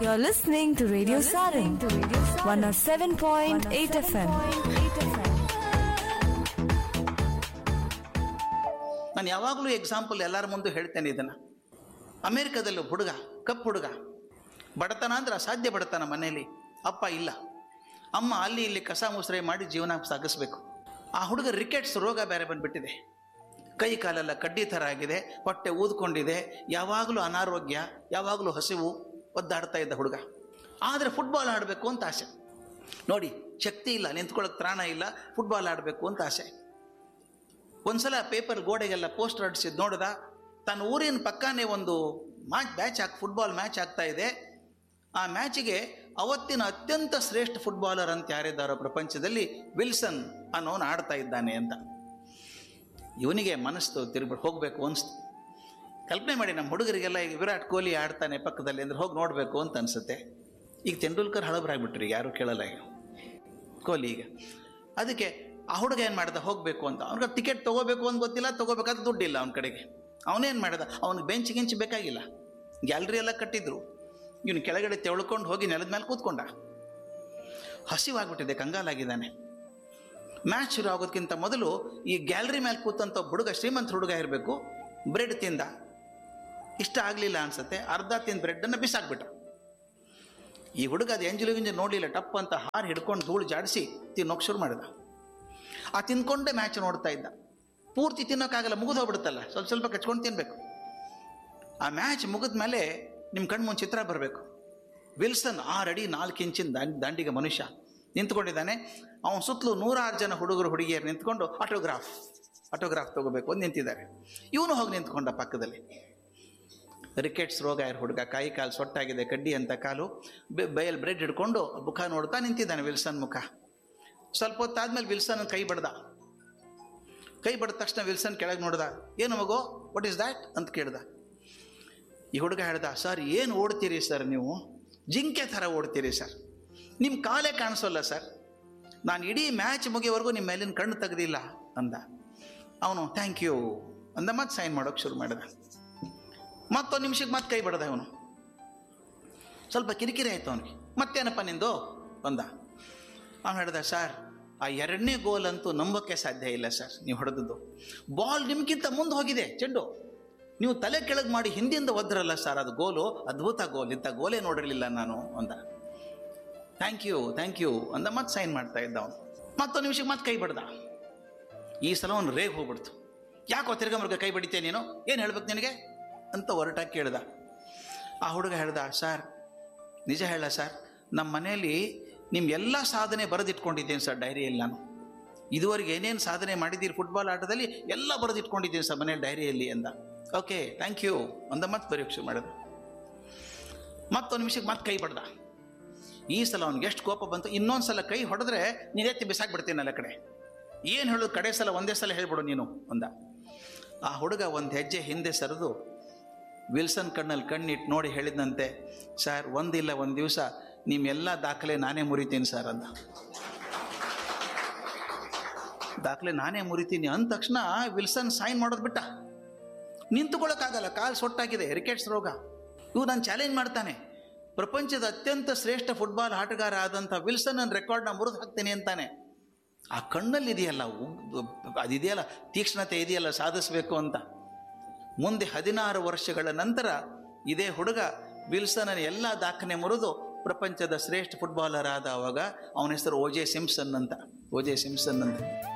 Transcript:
You're listening to Radio Sarin, 107.8 FM. ನಾನು ಯಾವಾಗಲೂ example ಎಲ್ಲರ ಮುಂದೆ ಹೇಳ್ತೇನೆ ಇದನ್ನು ಅಮೇರಿಕಾದಲ್ಲಿ ಒಬ್ಬ ಹುಡುಗ ಕಪ್ಪು ಹುಡುಗ ಬಡತನ ಅಂದ್ರೆ ಅಸಾಧ್ಯ ಬಡತನ ಮನೆಯಲ್ಲಿ ಅಪ್ಪ ಇಲ್ಲ ಅಮ್ಮ ಅಲ್ಲಿ ಇಲ್ಲಿ ಕಸ ಮುಸ್ರೆ ಮಾಡಿ ಜೀವನ ಸಾಗಿಸ್ಬೇಕು ಆ ಹುಡುಗ ರಿಕೆಟ್ಸ್ ರೋಗ ಬೇರೆ ಬಂದ್ಬಿಟ್ಟಿದೆ ಕೈ ಕಾಲೆಲ್ಲ ಕಡ್ಡಿ ಥರ ಆಗಿದೆ ಹೊಟ್ಟೆ ಊದ್ಕೊಂಡಿದೆ ಯಾವಾಗಲೂ ಅನಾರೋಗ್ಯ ಯಾವಾಗಲೂ ಹಸಿವು ಒದ್ದಾಡ್ತಾ ಇದ್ದ ಹುಡುಗ ಆದರೆ ಫುಟ್ಬಾಲ್ ಆಡಬೇಕು ಅಂತ ಆಸೆ ನೋಡಿ ಶಕ್ತಿ ಇಲ್ಲ ನಿಂತ್ಕೊಳ್ಳೋಕೆ ತ್ರಾಣ ಇಲ್ಲ ಫುಟ್ಬಾಲ್ ಆಡಬೇಕು ಅಂತ ಆಸೆ ಒಂದ್ಸಲ ಪೇಪರ್ ಗೋಡೆಗೆಲ್ಲ ಪೋಸ್ಟರ್ ಅಂಟಿಸಿದ್ ನೋಡ್ದ ತನ್ನ ಊರಿನ ಪಕ್ಕನೇ ಒಂದು match match hockey football match ಆಗ್ತಾ ಇದೆ ಆ ಮ್ಯಾಚಿಗೆ ಅವತ್ತಿನ ಅತ್ಯಂತ ಶ್ರೇಷ್ಠ ಫುಟ್ಬಾಲರ್ ಅಂತ ಯಾರಿದ್ದಾರೋ ಪ್ರಪಂಚದಲ್ಲಿ ವಿಲ್ಸನ್ ಅನ್ನೋನು ಆಡ್ತಾ ಇದ್ದಾನೆ ಅಂತ ಇವನಿಗೆ ಮನಸ್ಸು ತಿರುಗಿ ಹೋಗಬೇಕು ಅನಿಸ್ತು ಕಲ್ಪನೆ ಮಾಡಿ ನಮ್ಮ ಹುಡುಗರಿಗೆಲ್ಲ ಈಗ ವಿರಾಟ್ ಕೊಹ್ಲಿ ಆಡ್ತಾನೆ ಪಕ್ಕದಲ್ಲಿ ಅಂದ್ರೆ ಹೋಗಿ ನೋಡಬೇಕು ಅಂತ ಅನಿಸುತ್ತೆ ಈಗ ತೆಂಡೂಲ್ಕರ್ ಹಳಬರಾಗ್ಬಿಟ್ರಿ ಯಾರು ಕೇಳಲ್ಲ ಈಗ ಕೊಹ್ಲಿ ಈಗ ಅದಕ್ಕೆ ಆ ಹುಡುಗ ಏನು ಮಾಡ್ದ ಹೋಗಬೇಕು ಅಂತ ಅವ್ನಿಗೆ ಟಿಕೆಟ್ ತೊಗೋಬೇಕು ಅಂತ ಗೊತ್ತಿಲ್ಲ ತೊಗೋಬೇಕಾದ್ರೆ ದುಡ್ಡಿಲ್ಲ ಅವನ ಕಡೆಗೆ ಅವನೇನು ಮಾಡ್ದ ಅವ್ನಿಗೆ ಬೆಂಚ್ ಗಿಂಚ್ ಬೇಕಾಗಿಲ್ಲ ಗ್ಯಾಲರಿ ಎಲ್ಲ ಕಟ್ಟಿದ್ರು ಇವನು ಕೆಳಗಡೆ ತೆಳ್ಕೊಂಡು ಹೋಗಿ ನೆಲದ ಮೇಲೆ ಕೂತ್ಕೊಂಡ ಹಸಿವಾಗ್ಬಿಟ್ಟಿದೆ ಕಂಗಾಲಾಗಿದ್ದಾನೆ ಮ್ಯಾಚ್ ಶುರು ಆಗೋದಕ್ಕಿಂತ ಮೊದಲು ಈ ಗ್ಯಾಲರಿ ಮೇಲೆ ಕೂತಂತ ಒಬ್ಬ ಹುಡುಗ ಶ್ರೀಮಂತ ಹುಡುಗ ಇರಬೇಕು ಬ್ರೆಡ್ ತಿಂದ ಇಷ್ಟ ಆಗಲಿಲ್ಲ ಅನ್ಸುತ್ತೆ ಅರ್ಧ ತಿಂದ ಬ್ರೆಡ್ಡನ್ನು ಬಿಸಾಕ್ಬಿಟ್ಟ ಈ ಹುಡುಗ ಅದು ಎಂಜಲು ಗಿಂಜಲು ನೋಡಲಿಲ್ಲ ಟಪ್ ಅಂತ ಹಾರು ಹಿಡ್ಕೊಂಡು ಧೂಳು ಜಾಡಿಸಿ ತಿನ್ನೋಕೆ ಶುರು ಮಾಡಿದ ಆ ತಿನ್ಕೊಂಡೇ ಮ್ಯಾಚ್ ನೋಡ್ತಾ ಇದ್ದ ಪೂರ್ತಿ ತಿನ್ನೋಕ್ಕಾಗಲ್ಲ ಮುಗಿದು ಹೋಗ್ಬಿಡುತ್ತಲ್ಲ ಸ್ವಲ್ಪ ಸ್ವಲ್ಪ ಕಚ್ಕೊಂಡು ತಿನ್ಬೇಕು ಆ ಮ್ಯಾಚ್ ಮುಗಿದ ಮೇಲೆ ನಿಮ್ಮ ಕಣ್ಣು ಮುಂದೆ ಚಿತ್ರ ಬರಬೇಕು ವಿಲ್ಸನ್ ಆರು ಅಡಿ ನಾಲ್ಕು ಇಂಚಿನ ದಾಂಡ್ ದಾಂಡಿಗ ಮನುಷ್ಯ ನಿಂತ್ಕೊಂಡಿದ್ದಾನೆ ಅವನ ಸುತ್ತಲೂ ನೂರಾರು ಜನ ಹುಡುಗರು ಹುಡುಗಿಯರು ನಿಂತ್ಕೊಂಡು ಆಟೋಗ್ರಾಫ್ ಆಟೋಗ್ರಾಫ್ ತಗೋಬೇಕು ಅಂತ ನಿಂತಿದ್ದಾರೆ ಇವನು ಹೋಗಿ ನಿಂತ್ಕೊಂಡ ಪಕ್ಕದಲ್ಲಿ ರಿಕೆಟ್ಸ್ ರೋಗ ಇರೋ ಹುಡುಗ ಕೈ ಕಾಲು ಸೊಟ್ಟಾಗಿದೆ ಕಡ್ಡಿ ಅಂತ ಕಾಲು ಬೆ- ಬೈಯಲ್ಲಿ ಬ್ರೆಡ್ ಹಿಡ್ಕೊಂಡು ಮುಖ ನೋಡ್ತಾ ನಿಂತಿದ್ದಾನೆ ವಿಲ್ಸನ್ ಮುಖ ಸ್ವಲ್ಪ ಹೊತ್ತಾದ್ಮೇಲೆ ವಿಲ್ಸನ್ ಕೈ ಬಡ್ದ ಕೈ ಬಡ್ದ ತಕ್ಷಣ ವಿಲ್ಸನ್ ಕೆಳಗೆ ನೋಡ್ದ ಏನು ಮಗು ವಾಟ್ ಇಸ್ ದ್ಯಾಟ್ ಅಂತ ಕೇಳ್ದ ಈ ಹುಡುಗ ಹೇಳ್ದ ಸರ್ ಏನು ಓಡ್ತೀರಿ ಸರ್ ನೀವು ಜಿಂಕೆ ಥರ ಓಡ್ತೀರಿ ಸರ್ ನಿಮ್ಮ ಕಾಲೇ ಕಾಣಿಸೋಲ್ಲ ಸರ್ ನಾನು ಇಡೀ ಮ್ಯಾಚ್ ಮುಗಿಯೋವರೆಗೂ ನಿಮ್ಮ ಮೇಲಿನ ಕಣ್ಣು ತೆಗೆದಿಲ್ಲ ಅಂದ ಅವನು ಥ್ಯಾಂಕ್ ಯು ಅಂದ ಮತ್ತೆ ಸೈನ್ ಮಾಡೋಕೆ ಶುರು ಮಾಡಿದ ಮತ್ತೊಂದು ನಿಮಿಷಕ್ಕೆ ಮತ್ತೆ ಕೈ ಬಡ್ದ ಅವನು ಸ್ವಲ್ಪ ಕಿರಿಕಿರಿ ಆಯ್ತು ಅವನಿಗೆ ಮತ್ತೇನಪ್ಪ ನಿಂದು ಬಂದ ಅವನು ಹೇಳ್ದ ಸರ್ ಆ ಎರಡನೇ ಗೋಲ್ ಅಂತೂ ನಂಬೋಕ್ಕೆ ಸಾಧ್ಯ ಇಲ್ಲ ಸರ್ ನೀವು ಹೊಡೆದದ್ದು ಬಾಲ್ ನಿಮ್ಗಿಂತ ಮುಂದೆ ಹೋಗಿದೆ ಚೆಂಡು ನೀವು ತಲೆ ಕೆಳಗೆ ಮಾಡಿ ಹಿಂದಿಂದ ಒದ್ರಲ್ಲ ಸರ್ ಅದು ಗೋಲು ಅದ್ಭುತ ಗೋಲ್ ಇಂಥ ಗೋಲೇ ನೋಡಿರಲಿಲ್ಲ ನಾನು ಅಂದ ಥ್ಯಾಂಕ್ ಯು ಥ್ಯಾಂಕ್ ಯು ಅಂದ ಮತ್ತೆ ಸೈನ್ ಮಾಡ್ತಾ ಇದ್ದ ಅವನು ಮತ್ತೊಂದು ನಿಮಿಷಕ್ಕೆ ಮತ್ತೆ ಕೈ ಬಡ್ದ ಈ ಸಲ ಅವನು ರೇಗ್ ಹೋಗ್ಬಿಡ್ತು ಯಾಕೋ ತಿರ್ಗಮರ್ಗ ಕೈ ಬಡಿತೆ ನೀನು ಏನು ಹೇಳ್ಬೇಕು ನಿನಗೆ ಅಂತ ಹೊರಟಾಗಿ ಕೇಳ್ದ ಆ ಹುಡುಗ ಹೇಳ್ದ ಸರ್ ನಿಜ ಹೇಳ ಸರ್ ನಮ್ಮ ಮನೆಯಲ್ಲಿ ನಿಮ್ಮ ಎಲ್ಲ ಸಾಧನೆ ಬರೆದಿಟ್ಕೊಂಡಿದ್ದೇನೆ ಸರ್ ಡೈರಿಯಲ್ಲಿ ನಾನು ಇದುವರೆಗೆ ಏನೇನು ಸಾಧನೆ ಮಾಡಿದ್ದೀರಿ ಫುಟ್ಬಾಲ್ ಆಟದಲ್ಲಿ ಎಲ್ಲ ಬರೆದಿಟ್ಕೊಂಡಿದ್ದೀನಿ ಸರ್ ಮನೇಲಿ ಡೈರಿಯಲ್ಲಿ ಅಂದ ಓಕೆ ಥ್ಯಾಂಕ್ ಯು ಅಂದ ಮತ್ತೆ ಬರೆಯೋಕೆ ಶುರು ಮಾಡಿದ ಮತ್ತೊಂದು ನಿಮಿಷಕ್ಕೆ ಮತ್ತೆ ಕೈ ಬಡ್ದ ಈ ಸಲ ಅವ್ನಿಗೆ ಎಷ್ಟು ಕೋಪ ಬಂತು ಇನ್ನೊಂದು ಸಲ ಕೈ ಹೊಡೆದ್ರೆ ನೀನು ಎತ್ತಿ ಬಿಸಾಕ್ಬಿಡ್ತೀನಲ್ಲ ಕಡೆ ಏನು ಹೇಳೋದು ಕಡೆ ಸಲ ಒಂದೇ ಸಲ ಹೇಳ್ಬಿಡು ನೀನು ಅಂದ ಆ ಹುಡುಗ ಒಂದು ಹೆಜ್ಜೆ ಹಿಂದೆ ಸರಿದು ವಿಲ್ಸನ್ ಕಣ್ಣಲ್ಲಿ ಕಣ್ಣಿಟ್ಟು ನೋಡಿ ಹೇಳಿದಂತೆ ಸರ್ ಒಂದಿಲ್ಲ ಒಂದು ದಿವಸ ನಿಮ್ಮೆಲ್ಲ ದಾಖಲೆ ನಾನೇ ಮುರಿತೀನಿ ಸರ್ ಅಂದ ದಾಖಲೆ ನಾನೇ ಮುರಿತೀನಿ ಅಂದ ತಕ್ಷಣ ವಿಲ್ಸನ್ ಸೈನ್ ಮಾಡೋದು ಬಿಟ್ಟ ನಿಂತುಕೊಳ್ಳೋಕ್ಕಾಗಲ್ಲ ಕಾಲು ಸೊಟ್ಟಾಗಿದೆ ರಿಕೆಟ್ಸ್ ರೋಗ ಇವು ನಾನು ಚಾಲೆಂಜ್ ಮಾಡ್ತಾನೆ ಪ್ರಪಂಚದ ಅತ್ಯಂತ ಶ್ರೇಷ್ಠ ಫುಟ್ಬಾಲ್ ಆಟಗಾರ ಆದಂಥ ವಿಲ್ಸನ್ ನನ್ನ ರೆಕಾರ್ಡ್ನ ಮುರಿದು ಹಾಕ್ತೇನೆ ಅಂತಾನೆ ಆ ಕಣ್ಣಲ್ಲಿ ಇದೆಯಲ್ಲ ಉಗ್- ಅದಿದೆಯಲ್ಲ ತೀಕ್ಷ್ಣತೆ ಇದೆಯಲ್ಲ ಸಾಧಿಸಬೇಕು ಅಂತ ಮುಂದೆ ಹದಿನಾರು ವರ್ಷಗಳ ನಂತರ ಇದೇ ಹುಡುಗ ವಿಲ್ಸನ್ನ ಎಲ್ಲ ದಾಖಲೆ ಮುರಿದು ಪ್ರಪಂಚದ ಶ್ರೇಷ್ಠ ಫುಟ್ಬಾಲರ್ ಆದ ಅವಾಗ ಅವನ ಹೆಸರು ಓಜೆ ಸಿಂಪ್ಸನ್ ಅಂತ ಓಜೆ ಸಿಂಪ್ಸನ್ ಅಂತ